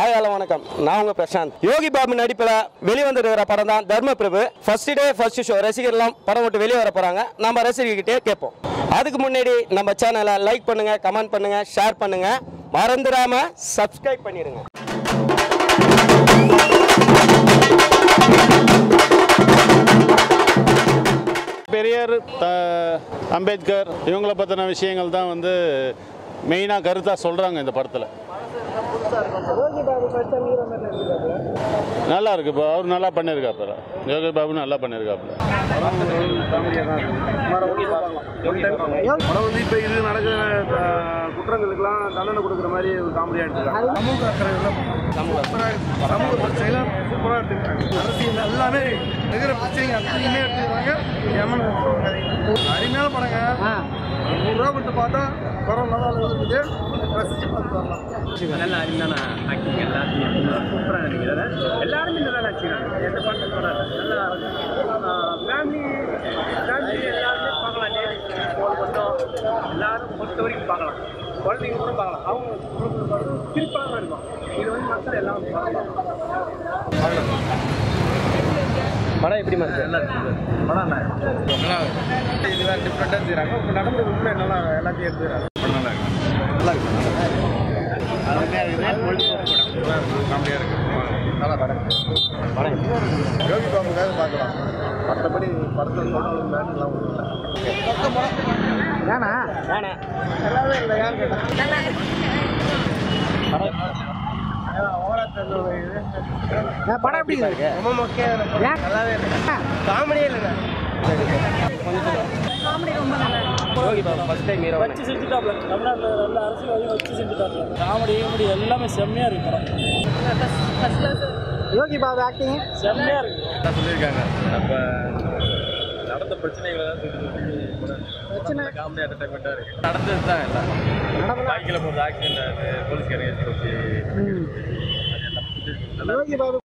hi hello வணக்கம் நான் உங்க பிரசாந்த் யோகி பாபு நடிப்பில் வெளிவந்திருக்கிற படம் தான் Dharma Prabhu first day first show ரசிகர்லாம் படம் விட்டு வெளியே வர போறாங்க நம்ம ரசிகர்கிட்டே கேட்போம் அதுக்கு முன்னாடி நம்ம சேனலை லைக் பண்ணுங்க கமெண்ட் பண்ணுங்க ஷேர் பண்ணுங்க மறந்துடாம சப்ஸ்கிரைப் பண்ணிடுங்க பெரியார் த அம்பேத்கர் இவங்கள பற்றின விஷயங்கள் தான் வந்து மெயினாக கருத்தாக சொல்கிறாங்க இந்த படத்தில் நல்லா இருக்கு இப்போ அவர் நல்லா பண்ணியிருக்காப்புல யோகி பாபு நல்லா பண்ணியிருக்காப்புல படம் வந்து இப்போ இது நடக்கிற அஹ், குற்றங்களுக்கெல்லாம் தண்டனை கொடுக்குற மாதிரி ஒரு காமெடியாக எடுத்துருக்காங்க சமூக அக்கறை சூப்பராக இருக்கு சமூக பிரச்சனைலாம் சூப்பராக எடுத்துருக்காங்க அரசியல் எல்லாமே இருக்கிற பிரச்சனைங்க அத்தனையுமே எடுத்துருக்காங்க எமன் அருமையான படங்க நூறுரூவா கொடுத்து பார்த்தா படம் நல்லா இருக்குது ரசிச்சு பார்த்து வரலாம் நல்ல அருமையான ஆக்டிங் எல்லாத்தையும் சூப்பராக நடிக்கிறாரு எல்லாருமே நல்லா நடிச்சிருக்காங்க எந்த பாட்டு கூட நல்லா ஃபேமிலி ஃபேமிலி எல்லாருமே பார்க்கலாம் லேடிஸ் போல் மட்டும் எல்லாரும் பொறுத்த வரைக்கும் பார்க்கலாம் குழந்தைங்க கூட பார்க்கலாம் அவங்க சிரிப்பாக தான் இருக்கும் இது வந்து மக்கள் எல்லாரும் பார்க்கலாம் படம் எப்படி மாதிரி நல்லா இருக்குது படம் நல்லா இதுதான் டிஃப்ரெண்ட்டாக செய்கிறாங்க இப்போ நடந்த உண்மை நல்லா எல்லாத்தையும் எடுத்துக்கிறாங்க காமெடியாக இருக்கு நல்லா படம் யோகி பாபுக்காக பார்க்கலாம் மற்றபடி படத்தில் சொல்கிறது மேட்லாம் ஒன்றும் இல்லை வேணாம் நல்லாவே இல்லை யார் கேட்டா படம் எப்படி இருக்கு ரொம்ப மொக்கையாக நல்லாவே இல்லை காமெடியே இல்லை Yogi Babu first time hero வச்சு செஞ்சுட்டாப்ல தமிழ்நாட்டில் நல்ல அரசியல்வாதியும் வச்சு செஞ்சுட்டாப்ல காமெடி காமெடி எல்லாமே செம்மையாக இருக்கு படம் யோகி பாபு ஆக்டிங் செம்மையாக இருக்கு சொல்லியிருக்காங்க நம்ம நடந்த பிரச்சனைகளை தான் பிரச்சனை காமெடி என்டர்டைன்மெண்ட்டாக இருக்குது நடந்தது தான் எல்லாம் பைக்கில் போகிறது ஆக்சிடென்ட் ஆகுது போலீஸ்காரங்க போச்சு யோகி பாபு